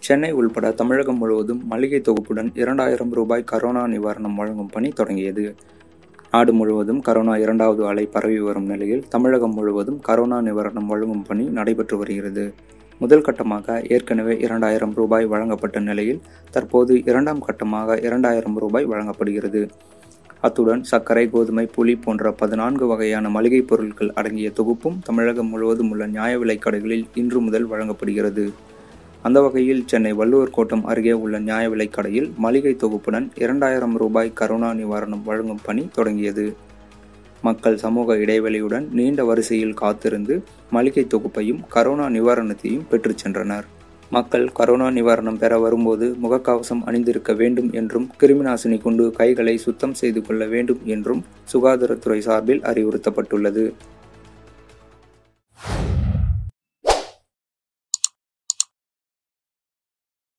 சென்னை உள்பட தமிழகம் முழுவதும் மளிகை தொகுப்புடன் இரண்டாயிரம் ரூபாய் கரோனா நிவாரணம் வழங்கும் பணி தொடங்கியது நாடு முழுவதும் கரோனா இரண்டாவது அலை பரவி வரும் நிலையில் தமிழகம் முழுவதும் கரோனா நிவாரணம் வழங்கும் பணி நடைபெற்று வருகிறது முதல் கட்டமாக ஏற்கனவே இரண்டாயிரம் ரூபாய் வழங்கப்பட்ட நிலையில் தற்போது இரண்டாம் கட்டமாக இரண்டாயிரம் ரூபாய் வழங்கப்படுகிறது அத்துடன் சர்க்கரை கோதுமை புளி போன்ற பதினான்கு வகையான மளிகை பொருட்கள் அடங்கிய தொகுப்பும் தமிழகம் முழுவதும் உள்ள நியாய விலைக் கடைகளில் இன்று முதல் வழங்கப்படுகிறது அந்த வகையில் சென்னை வள்ளுவர் கோட்டம் அருகே உள்ள நியாய விலைக் கடையில் மளிகை தொகுப்புடன் இரண்டாயிரம் ரூபாய் கரோனா நிவாரணம் வழங்கும் பணி தொடங்கியது மக்கள் சமூக இடைவெளியுடன் நீண்ட வரிசையில் காத்திருந்து மளிகை தொகுப்பையும் கரோனா நிவாரணத்தையும் பெற்றுச் சென்றனர் மக்கள் கரோனா நிவாரணம் பெற வரும்போது முகக்கவசம் அணிந்திருக்க வேண்டும் என்றும் கிருமிநாசினி கொண்டு கைகளை சுத்தம் செய்து கொள்ள வேண்டும் என்றும் சுகாதாரத்துறை சார்பில் அறிவுறுத்தப்பட்டுள்ளது